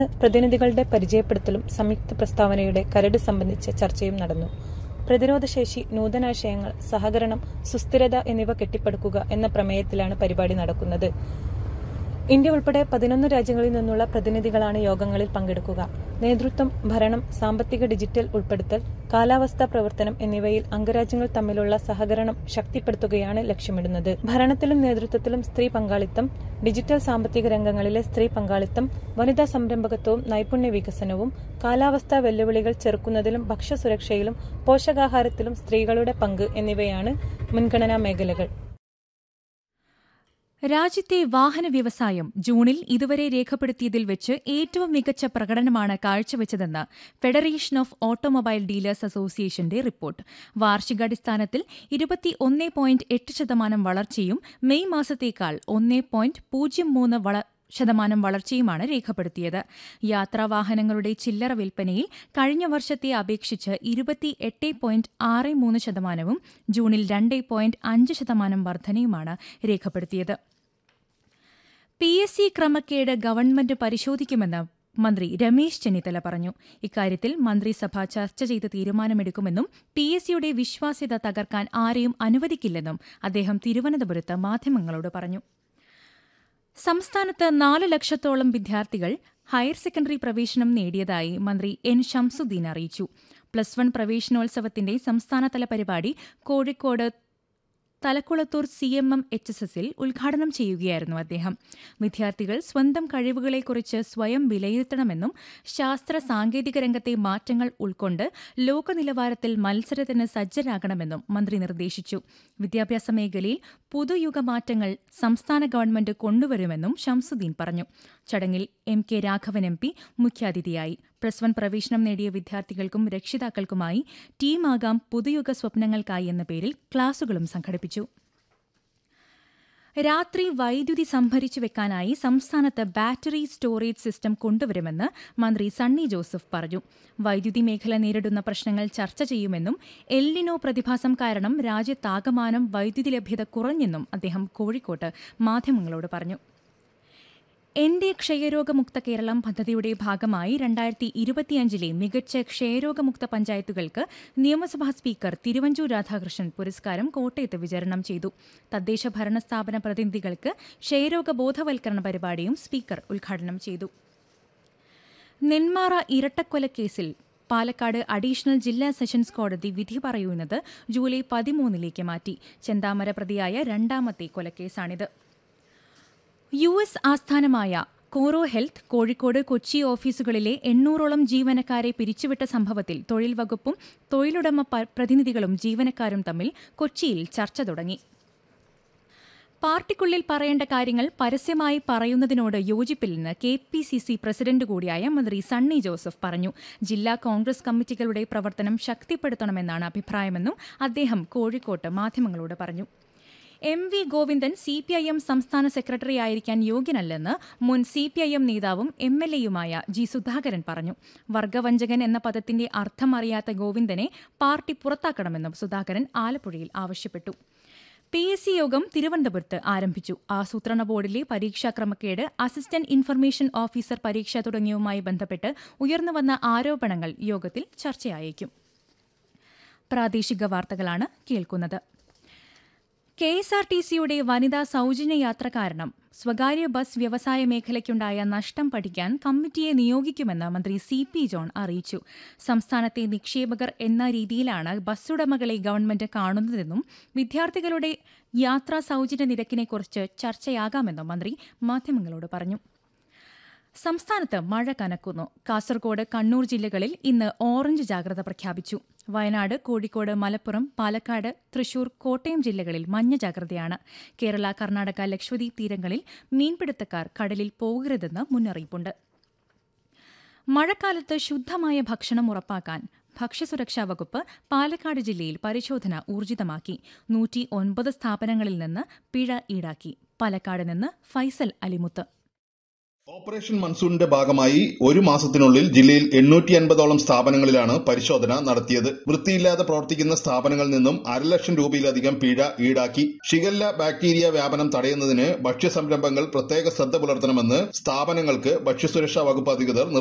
പ്രതിനിധികളുടെ പരിചയപ്പെടുത്തലും സംയുക്ത പ്രസ്താവനയുടെ കരട് സംബന്ധിച്ച ചർച്ചയും നടന്നു പ്രതിരോധശേഷി നൂതനാശയങ്ങൾ സഹകരണം സുസ്ഥിരത എന്നിവ കെട്ടിപ്പടുക്കുക എന്ന പ്രമേയത്തിലാണ് പരിപാടി നടക്കുന്നത് ഇന്ത്യ ഉൾപ്പെടെ പതിനൊന്ന് രാജ്യങ്ങളിൽ നിന്നുള്ള പ്രതിനിധികളാണ് യോഗങ്ങളിൽ പങ്കെടുക്കുക നേതൃത്വം ഭരണം സാമ്പത്തിക ഡിജിറ്റൽ ഉൾപ്പെടുത്തൽ കാലാവസ്ഥാ പ്രവർത്തനം എന്നിവയിൽ അംഗരാജ്യങ്ങൾ തമ്മിലുള്ള സഹകരണം ശക്തിപ്പെടുത്തുകയാണ് ലക്ഷ്യമിടുന്നത് ഭരണത്തിലും നേതൃത്വത്തിലും സ്ത്രീ പങ്കാളിത്തം ഡിജിറ്റൽ സാമ്പത്തിക രംഗങ്ങളിലെ സ്ത്രീ പങ്കാളിത്തം വനിതാ സംരംഭകത്വവും നൈപുണ്യ വികസനവും കാലാവസ്ഥാ വെല്ലുവിളികൾ ചെറുക്കുന്നതിലും ഭക്ഷ്യസുരക്ഷയിലും പോഷകാഹാരത്തിലും സ്ത്രീകളുടെ പങ്ക് എന്നിവയാണ് മുൻഗണനാ മേഖലകൾ രാജ്യത്തെ വാഹന വ്യവസായം ജൂണിൽ ഇതുവരെ രേഖപ്പെടുത്തിയതിൽ വെച്ച് ഏറ്റവും മികച്ച പ്രകടനമാണ് കാഴ്ചവെച്ചതെന്ന് ഫെഡറേഷൻ ഓഫ് ഓട്ടോമൊബൈൽ ഡീലേഴ്സ് അസോസിയേഷന്റെ റിപ്പോർട്ട് വാർഷികാടിസ്ഥാനത്തിൽ ഇരുപത്തിയൊന്ന് പോയിന്റ് എട്ട് ശതമാനം വളർച്ചയും മെയ് മാസത്തേക്കാൾ ഒന്ന് പോയിന്റ് പൂജ്യം മൂന്ന് വള ശതമാനം വളർച്ചയുമാണ് രേഖപ്പെടുത്തിയത് യാത്രാവാഹനങ്ങളുടെ ചില്ലറ വിൽപ്പനയിൽ കഴിഞ്ഞ വർഷത്തെ അപേക്ഷിച്ച് ഇരുപത്തി എട്ട് പോയിന്റ് ആറ് മൂന്ന് ശതമാനവും ജൂണിൽ രണ്ട് പോയിന്റ് അഞ്ച് ശതമാനം വർധനയുമാണ് രേഖപ്പെടുത്തിയത് പി എസ് സി ക്രമക്കേട് ഗവൺമെന്റ് പരിശോധിക്കുമെന്ന് മന്ത്രി രമേശ് ചെന്നിത്തല പറഞ്ഞു ഇക്കാര്യത്തിൽ മന്ത്രിസഭ ചർച്ച ചെയ്ത് തീരുമാനമെടുക്കുമെന്നും പി എസ് സിയുടെ വിശ്വാസ്യത തകർക്കാൻ ആരെയും അനുവദിക്കില്ലെന്നും അദ്ദേഹം തിരുവനന്തപുരത്ത് മാധ്യമങ്ങളോട് പറഞ്ഞു സംസ്ഥാനത്ത് നാല് ലക്ഷത്തോളം വിദ്യാർത്ഥികൾ ഹയർ സെക്കൻഡറി പ്രവേശനം നേടിയതായി മന്ത്രി എൻ ഷംസുദ്ദീൻ അറിയിച്ചു പ്ലസ് വൺ പ്രവേശനോത്സവത്തിന്റെ സംസ്ഥാനതല പരിപാടി Kozhikode Thalakkulathur C M M H S എസിൽ ഉദ്ഘാടനം ചെയ്യുകയായിരുന്നു അദ്ദേഹം വിദ്യാർത്ഥികൾ സ്വന്തം കഴിവുകളെക്കുറിച്ച് സ്വയം വിലയിരുത്തണമെന്നും ശാസ്ത്ര സാങ്കേതിക രംഗത്തെ മാറ്റങ്ങൾ ഉൾക്കൊണ്ട് ലോകനിലവാരത്തിൽ മത്സരത്തിന് സജ്ജരാകണമെന്നും മന്ത്രി നിർദ്ദേശിച്ചു വിദ്യാഭ്യാസ മേഖലയിൽ പുതുയുഗ മാറ്റങ്ങൾ സംസ്ഥാന ഗവൺമെന്റ് കൊണ്ടുവരുമെന്നും ഷംസുദ്ദീൻ പറഞ്ഞു ചടങ്ങിൽ M K Raghavan M P മുഖ്യാതിഥിയായി പ്ലസ് വൺ പ്രവേശനം നേടിയ വിദ്യാർത്ഥികൾക്കും രക്ഷിതാക്കൾക്കുമായി ടീമാകാം പുതുയുഗ സ്വപ്നങ്ങൾക്കായി എന്ന പേരിൽ ക്ലാസുകളും സംഘടിപ്പിച്ചു രാത്രി വൈദ്യുതി സംഭരിച്ചു വെക്കാനായി സംസ്ഥാനത്ത് ബാറ്ററി സ്റ്റോറേജ് സിസ്റ്റം കൊണ്ടുവരുമെന്ന് മന്ത്രി സണ്ണി ജോസഫ് പറഞ്ഞു വൈദ്യുതി മേഖല നേരിടുന്ന പ്രശ്നങ്ങൾ ചർച്ച ചെയ്യുമെന്നും എല്ലിനോ പ്രതിഭാസം കാരണം രാജ്യത്താകമാനം വൈദ്യുതി ലഭ്യത കുറഞ്ഞെന്നും അദ്ദേഹം കോഴിക്കോട്ട് മാധ്യമങ്ങളോട് പറഞ്ഞു എന്റെ ക്ഷയരോഗമുക്ത കേരളം പദ്ധതിയുടെ ഭാഗമായി രണ്ടായിരത്തി ഇരുപത്തിയഞ്ചിലെ മികച്ച ക്ഷയരോഗമുക്ത പഞ്ചായത്തുകൾക്ക് നിയമസഭാ സ്പീക്കർ തിരുവഞ്ചൂർ രാധാകൃഷ്ണൻ പുരസ്കാരം കോട്ടയത്ത് വിതരണം ചെയ്തു തദ്ദേശ ഭരണ സ്ഥാപന പ്രതിനിധികൾക്ക് ക്ഷയരോഗ ബോധവൽക്കരണ പരിപാടിയും സ്പീക്കർ ഉദ്ഘാടനം ചെയ്തു നെന്മാറ ഇരട്ടക്കൊലക്കേസിൽ പാലക്കാട് അഡീഷണൽ ജില്ലാ സെഷൻസ് കോടതി വിധി പറയുന്നത് ജൂലൈ പതിമൂന്നിലേക്ക് മാറ്റി ചെന്താമര പ്രതിയായ രണ്ടാമത്തെ കൊലക്കേസാണിത് യു എസ് ആസ്ഥാനമായ കോറോ ഹെൽത്ത് കോഴിക്കോട് കൊച്ചി ഓഫീസുകളിലെ എണ്ണൂറോളം ജീവനക്കാരെ പിരിച്ചുവിട്ട സംഭവത്തിൽ തൊഴിൽ വകുപ്പും തൊഴിലുടമ പ്രതിനിധികളും ജീവനക്കാരും തമ്മിൽ കൊച്ചിയിൽ ചർച്ച തുടങ്ങി പാർട്ടിക്കുള്ളിൽ പറയേണ്ട കാര്യങ്ങൾ പരസ്യമായി പറയുന്നതിനോട് യോജിപ്പില്ലെന്ന് K P C C president കൂടിയായ മന്ത്രി സണ്ണി ജോസഫ് പറഞ്ഞു ജില്ലാ കോൺഗ്രസ് കമ്മിറ്റികളുടെ പ്രവർത്തനം ശക്തിപ്പെടുത്തണമെന്നാണ് അഭിപ്രായമെന്നും അദ്ദേഹം കോഴിക്കോട്ട് മാധ്യമങ്ങളോട് പറഞ്ഞു M V Govindan C P I M സംസ്ഥാന സെക്രട്ടറി ആയിരിക്കാൻ യോഗ്യനല്ലെന്ന് മുൻ സി പി ഐ എം നേതാവും എം എൽ എയുമായ ജി സുധാകരൻ പറഞ്ഞു വർഗവഞ്ചകൻ എന്ന പദത്തിന്റെ അർത്ഥം അറിയാത്ത ഗോവിന്ദനെ പാർട്ടി പുറത്താക്കണമെന്നും സുധാകരൻ ആലപ്പുഴയിൽ ആവശ്യപ്പെട്ടു പി എസ് സി യോഗം തിരുവനന്തപുരത്ത് ആരംഭിച്ചു ആസൂത്രണ ബോർഡിലെ പരീക്ഷാ ക്രമക്കേട് അസിസ്റ്റന്റ് ഇൻഫർമേഷൻ ഓഫീസർ പരീക്ഷ തുടങ്ങിയവുമായി ബന്ധപ്പെട്ട് ഉയർന്നുവന്ന ആരോപണങ്ങൾ യോഗത്തിൽ ചർച്ചയായേക്കും പ്രാദേശിക വാർത്തകളാണ് കേൾക്കുന്നത് കെ എസ് ആർ ടി സിയുടെ വനിതാ സൌജന്യ യാത്ര കാരണം സ്വകാര്യ ബസ് വ്യവസായ മേഖലയ്ക്കുണ്ടായ നഷ്ടം പഠിക്കാൻ കമ്മിറ്റിയെ നിയോഗിക്കുമെന്ന് മന്ത്രി സി പി ജോൺ അറിയിച്ചു സംസ്ഥാനത്തെ നിക്ഷേപകർ എന്ന രീതിയിലാണ് ബസ്സുടമകളെ ഗവൺമെന്റ് കാണുന്നതെന്നും വിദ്യാർത്ഥികളുടെ യാത്രാ സൌജന്യ നിരക്കിനെക്കുറിച്ച് ചർച്ചയാകാമെന്നും മന്ത്രി മാധ്യമങ്ങളോട് പറഞ്ഞു സംസ്ഥാനത്ത് മഴ കനക്കുന്നു കാസർഗോഡ് കണ്ണൂർ ജില്ലകളിൽ ഇന്ന് ഓറഞ്ച് ജാഗ്രത പ്രഖ്യാപിച്ചു വയനാട് കോഴിക്കോട് മലപ്പുറം പാലക്കാട് തൃശൂർ കോട്ടയം ജില്ലകളിൽ മഞ്ഞ ജാഗ്രതയാണ് കേരള കർണാടക ലക്ഷദ്വീപ് തീരങ്ങളിൽ മീൻപിടുത്തക്കാർ കടലിൽ പോകരുതെന്ന് മുന്നറിയിപ്പുണ്ട് മഴക്കാലത്ത് ശുദ്ധമായ ഭക്ഷണം ഉറപ്പാക്കാൻ ഭക്ഷ്യസുരക്ഷാ വകുപ്പ് പാലക്കാട് ജില്ലയിൽ പരിശോധന ഊർജിതമാക്കി നൂറ്റി ഒൻപത് സ്ഥാപനങ്ങളിൽ നിന്ന് പിഴ ഈടാക്കി പാലക്കാട് നിന്ന് ഫൈസൽ അലിമുത്ത് ഓപ്പറേഷൻ മൺസൂണിന്റെ ഭാഗമായി ഒരു മാസത്തിനുള്ളിൽ ജില്ലയിൽ എണ്ണൂറ്റി അൻപതോളം സ്ഥാപനങ്ങളിലാണ് പരിശോധന നടത്തിയത് വൃത്തിയില്ലാതെ പ്രവർത്തിക്കുന്ന സ്ഥാപനങ്ങളിൽ നിന്നും അരലക്ഷം രൂപയിലധികം പിഴ ഈടാക്കി ഷിഗല്ല ബാക്ടീരിയ വ്യാപനം തടയുന്നതിന് ഭക്ഷ്യ സംരംഭങ്ങൾ പ്രത്യേക ശ്രദ്ധ പുലർത്തണമെന്ന് സ്ഥാപനങ്ങൾക്ക് ഭക്ഷ്യസുരക്ഷാ വകുപ്പ് അധികൃതർ